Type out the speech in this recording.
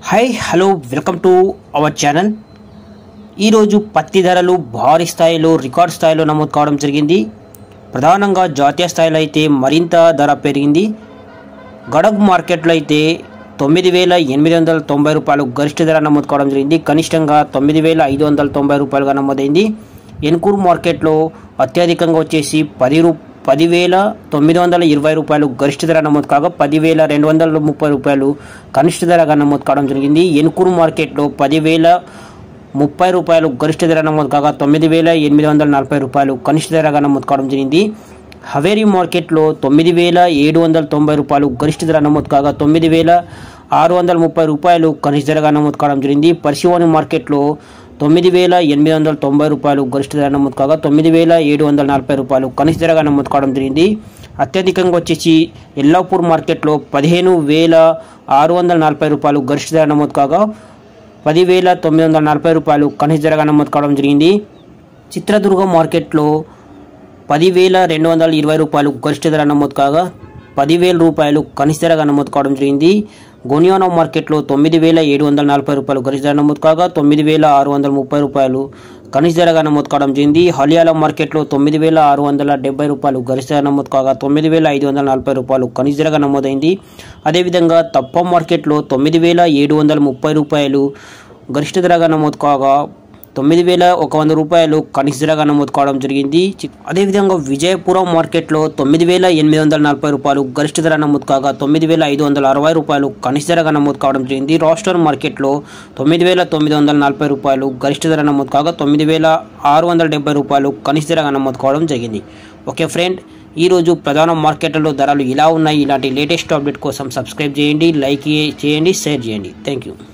hi hello welcome to our channel ఈరోజు పత్తి ధరలు భారీ స్థాయిలో రికార్డ్ స్థాయిలో నమోదు కావడం జరిగింది ప్రధానంగా జాతీయ స్థాయిలో అయితే మరింత ధర పెరిగింది గడగ్ మార్కెట్లో అయితే తొమ్మిది వేల ఎనిమిది వందల తొంభై రూపాయలు గరిష్ట ధర నమోదు కావడం జరిగింది కనిష్టంగా తొమ్మిది వేల ఐదు వందల తొంభై రూపాయలుగా నమోదైంది ఎన్కూరు మార్కెట్లో అత్యధికంగా వచ్చేసి పది రూ పదివేల తొమ్మిది వందల ఇరవై రూపాయలు గరిష్ట ధర నమోదు కాగా పదివేల రెండు వందల ముప్పై రూపాయలు కనిష్ట ధరగా నమోదు కావడం జరిగింది ఎన్కూరు మార్కెట్లో పదివేల ముప్పై రూపాయలు గరిష్ట ధర నమోదు కాగా తొమ్మిది వేల ఎనిమిది వందల నలభై రూపాయలు కనిష్ట ధరగా నమోదు కావడం జరిగింది హవేరీ మార్కెట్లో తొమ్మిది వేల ఏడు వందల తొంభై రూపాయలు గరిష్ట ధర నమోదు కాగా తొమ్మిది వేల ఆరు వందల ముప్పై రూపాయలు కనిష్ట ధరగా నమోదు కావడం జరిగింది పరిశీవని మార్కెట్లో తొమ్మిది వేల ఎనిమిది వందల తొంభై రూపాయలు గరిష్ట ధర నమోదు కాగా తొమ్మిది వేల ఏడు వందల నలభై రూపాయలు కనిష్ట ధరగా నమోదు కావడం జరిగింది అత్యధికంగా వచ్చేసి ఎల్లాపూర్ మార్కెట్లో పదిహేను వేల ఆరు వందల నలభై రూపాయలు గరిష్ట ధర నమోదు కాగా పదివేల తొమ్మిది వందల నలభై రూపాయలు కనిష్ట ధరగా నమోదు కావడం జరిగింది చిత్రదుర్గ మార్కెట్లో పదివేల రెండు వందల ఇరవై రూపాయలు గరిష్ట ధర నమోదు కాగా పదివేల రూపాయలు కనిష్ట ధరగా నమోదు కావడం జరిగింది గోనియానా మార్కెట్లో తొమ్మిది వేల ఏడు వందల నలభై రూపాయలు గరిష్ట ధర నమోదు కాగా తొమ్మిది వేల ఆరు వందల ముప్పై రూపాయలు కనిష్ట ధరగా నమోదు కావడం జరిగింది హలియాల మార్కెట్లో తొమ్మిది వేల ఆరు వందల డెబ్బై రూపాయలు గరిష్ట ధర నమోదు కాగా తొమ్మిది వేల ఐదు వందల నలభై రూపాయలు కనిష్ట ధరగా నమోదైంది అదేవిధంగా తప్ప మార్కెట్లో తొమ్మిది వేల ఏడు వందల ముప్పై రూపాయలు గరిష్ట ధరగా నమోదు కాగా తొమ్మిది వేల ఒక వంద రూపాయలు కనిష్ట ధరగా నమోదు కావడం జరిగింది చి- అదేవిధంగా విజయపురం మార్కెట్లో తొమ్మిది వేల ఎనిమిది వందల నలభై రూపాయలు గరిష్ట ధర నమోదు కాగా తొమ్మిది వేల ఐదు వందల అరవై రూపాయలు కనిష్ట ధరగా నమోదు కావడం జరిగింది రాస్టర్ మార్కెట్లో తొమ్మిది వేల తొమ్మిది వందల నలభై రూపాయలు గరిష్ట ధర నమోదు కాగా తొమ్మిది వేల ఆరు వందల డెబ్బై రూపాయలు కనిష్ట ధరగా నమోదు కావడం జరిగింది ఓకే ఫ్రెండ్ ఈరోజు ప్రధాన మార్కెట్లలో ధరలు ఇలా ఉన్నాయి ఇలాంటి లేటెస్ట్ అప్డేట్ కోసం సబ్స్క్రైబ్ చేయండి లైక్ చేయండి షేర్ చేయండి థ్యాంక్ యూ